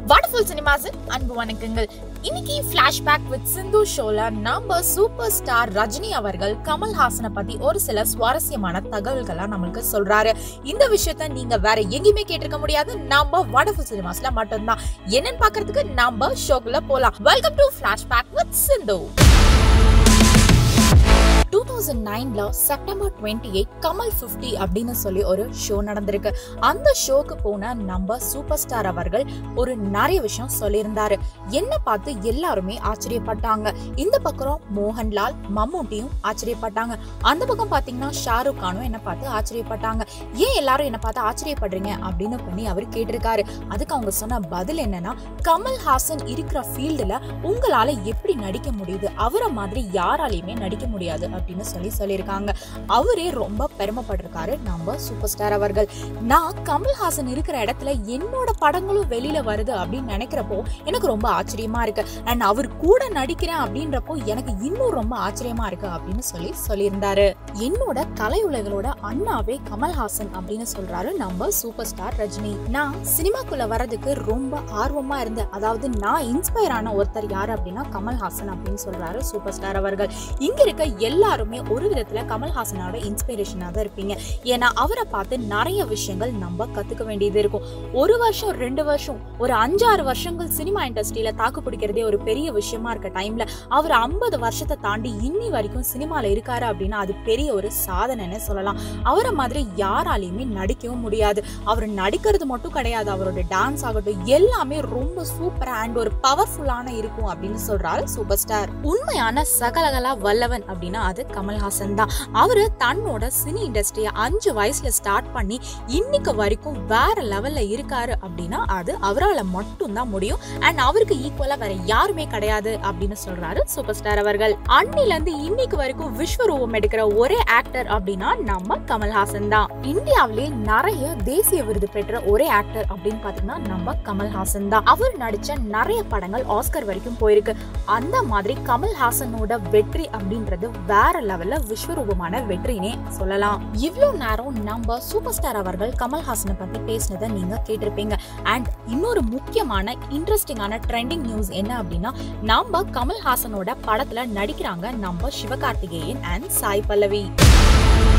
wonderful cinemas அன்பு வணக்கங்கள் இன்னைக்கு ஃபிளாஷ்பேக் வித் சிந்து ஷோல நம்ம சூப்பர் ஸ்டார் ரஜினி அவர்கள் கமல்ஹாசனை பத்தி ஒரு சில சுவாரஸ்யமான தகவல்களா நம்மளுக்கு சொல்றாரு இந்த விஷயத்த நீங்க வேற எங்கேயுமே கேட்டிருக்க முடியாது நம்ம வண்டர்ஃபுல் சினிமாஸ்ல மட்டும்தான் என்னன்னு பாக்குறதுக்கு நம்ம ஷோக்குள்ள போலாம் welcome to flashback with Sindhu two thousand நைன்ல September twenty eight Kamal fifty அப்படின்னு சொல்லி ஒரு ஷோ நடந்திருக்கு அந்த ஷோக்கு போன நம்ம சூப்பர் ஸ்டார் அவர்கள் ஒரு நிறைய விஷயம் சொல்லியிருந்தாரு என்ன பார்த்து எல்லாருமே ஆச்சரியப்பட்டாங்க இந்த பக்கம் மோகன்லால் மம்மூட்டியும் ஆச்சரியப்பட்டாங்க அந்த பக்கம் பாத்தீங்கன்னா ஷாருக் கானும் என்ன பார்த்து ஆச்சரியப்பட்டாங்க ஏன் எல்லாரும் என்ன பார்த்து ஆச்சரியப்படுறீங்க அப்படின்னு பண்ணி அவர் கேட்டிருக்காரு அதுக்கு அவங்க சொன்ன பதில் என்னன்னா கமல்ஹாசன் இருக்கிற ஃபீல்டுல உங்களால எப்படி நடிக்க முடியுது அவரை மாதிரி யாராலையுமே நடிக்க முடியாது அப்படின்னு சொல்லி சொல்லியிருக்காங்க அவரே ரொம்ப பெருமைப்பட்டிருக்காரு நம்ம சூப்பர் ஸ்டார் அவர்கள் நான் கமல்ஹாசன் இருக்கிற இடத்துல என்னோட படங்களும் வெளியில வருது அப்படின்னு நினைக்கிறப்போ எனக்கு ரொம்ப ஆச்சரியமா இருக்கு அண்ட் அவர் கூட நடிக்கிறேன் அப்படின்றப்போ எனக்கு இன்னும் ரொம்ப ஆச்சரியமா இருக்கு அப்படின்னு சொல்லி சொல்லியிருந்தாரு என்னோட கலை உலகளோட அண்ணாவே கமல்ஹாசன் அப்படின்னு சொல்றாரு நம்ம சூப்பர் ஸ்டார் ரஜினி நான் சினிமாக்குள்ள வர்றதுக்கு ரொம்ப ஆர்வமா இருந்தேன் அதாவது நான் இன்ஸ்பயர் ஆன ஒருத்தர் யாரு அப்படின்னா கமல்ஹாசன் அப்படின்னு சொல்றாரு சூப்பர் ஸ்டார் அவர்கள் இங்க இருக்க எல்லாருமே ஒரு விதத்துல கமல்ஹாசனோட இன்ஸ்பிரேஷனா தான் இருப்பீங்க ஏன்னா அவரை பார்த்து நிறைய விஷயங்கள் நம்ம கத்துக்க வேண்டியது இருக்கும் ஒரு வருஷம் ரெண்டு வருஷம் ஒரு அஞ்சாறு வருஷங்கள் சினிமா இண்டஸ்ட்ரியில தாக்கு பிடிக்கிறதே ஒரு பெரிய விஷயமா இருக்க டைம்ல அவர் ஐம்பது வருஷத்தை தாண்டி இன்னி வரைக்கும் சினிமால இருக்காரு அப்படின்னா அது பெரிய ஒரு சாதனைன்னு சொல்லலாம் அவரை மாதிரி யாராலையுமே நடிக்கவும் முடியாது அவர் நடிக்கிறது மட்டும் கிடையாது அவரோட டான்ஸ் ஆகட்டும் எல்லாமே ரொம்ப சூப்பரா அண்ட் ஒரு பவர்ஃபுல்லான இருக்கும் அப்படின்னு சொல்றாரு சூப்பர் ஸ்டார் உண்மையான சகலகலா வல்லவன் அப்படின்னா அது கமல்ஹாசன் தான் அவரு தன்னோட சினி இண்டஸ்ட்ரியை அஞ்சு வயசுல ஸ்டார்ட் பண்ணி இன்னைக்கு வரைக்கும் வேற லெவல்ல இருக்காரு அப்படின்னா அது அவரால் மட்டும்தான் முடியும் அண்ட் அவருக்கு ஈக்குவலா வேற யாருமே கிடையாது அப்படின்னு சொல்றாரு சூப்பர் ஸ்டார் அவர்கள் அன்னில இருந்து இன்னைக்கு வரைக்கும் விஸ்வரூபம் எடுக்கிற ஒரே ஆக்டர் அப்படின்னா நம்ம கமல்ஹாசன் தான் இந்தியாவிலே நிறைய தேசிய விருது பெற்ற ஒரே ஆக்டர் அப்படின்னு பாத்தீங்கன்னா நம்ம கமல்ஹாசன் தான் அவர் நடிச்ச நிறைய படங்கள் ஆஸ்கர் வரைக்கும் போயிருக்கு அந்த மாதிரி கமல்ஹாசனோட வெற்றி அப்படின்றது வேற லெவல்ல விஸ்வரூபமான வெற்றினே சொல்லலாம் இவ்வளவு நேரம் நம்ம சூப்பர் ஸ்டார் அவர்கள் கமல்ஹாசனை பத்தி பேசினதை நீங்க கேட்டிருப்பீங்க அண்ட் இன்னொரு முக்கியமான இன்ட்ரெஸ்டிங்கான ட்ரெண்டிங் நியூஸ் என்ன அப்படின்னா நம்ம கமல்ஹாசனோட படத்துல நடிக்கிறாங்க நம்ம சிவகார்த்திகேயன் அண்ட் சாய் பல்லவி